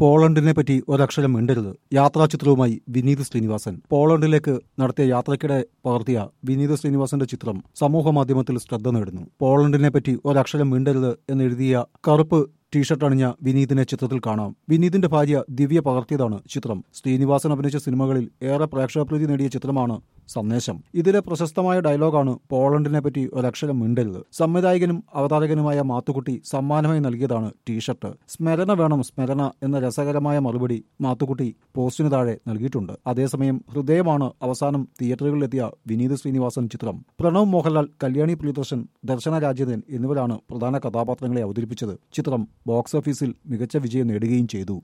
പോളണ്ടിനെ പറ്റി ഒരക്ഷരം മിണ്ടരുത് യാത്രാ ചിത്രവുമായി വിനീത് ശ്രീനിവാസൻ പോളണ്ടിലേക്ക് നടത്തിയ യാത്രയ്ക്കിടെ പകർത്തിയ വിനീത് ശ്രീനിവാസന്റെ ചിത്രം സമൂഹ മാധ്യമത്തിൽ ശ്രദ്ധ നേടുന്നു പോളണ്ടിനെ പറ്റി ഒരക്ഷരം മിണ്ടരുത് എന്നെഴുതിയ കറുപ്പ് ടീഷർട്ട് അണിഞ്ഞ വിനീതിനെ ചിത്രത്തിൽ കാണാം വിനീതിന്റെ ഭാര്യ ദിവ്യ പകർത്തിയതാണ് ചിത്രം ശ്രീനിവാസൻ അഭിനയിച്ച സിനിമകളിൽ ഏറെ പ്രേക്ഷകപ്രീതി നേടിയ ചിത്രമാണ് സന്ദേശം ഇതിലെ പ്രശസ്തമായ ഡയലോഗാണ് പോളണ്ടിനെ പറ്റി ഒരക്ഷരം മിണ്ടരുത് സംവിധായകനും അവതാരകനുമായ മാത്തുക്കുട്ടി സമ്മാനമായി നൽകിയതാണ് ടീഷർട്ട് സ്മരണ വേണം സ്മരണ എന്ന രസകരമായ മറുപടി മാത്തുക്കുട്ടി പോസ്റ്റിന് താഴെ നൽകിയിട്ടുണ്ട് അതേസമയം ഹൃദയമാണ് അവസാനം തിയേറ്ററുകളിലെത്തിയ വിനീത് ശ്രീനിവാസൻ ചിത്രം പ്രണവ് മോഹൻലാൽ കല്യാണി പ്രിയദർശൻ ദർശന രാജേന്ദ്രൻ എന്നിവരാണ് പ്രധാന കഥാപാത്രങ്ങളെ അവതരിപ്പിച്ചത് ചിത്രം ബോക്സ് ഓഫീസിൽ മികച്ച വിജയം നേടുകയും ചെയ്തു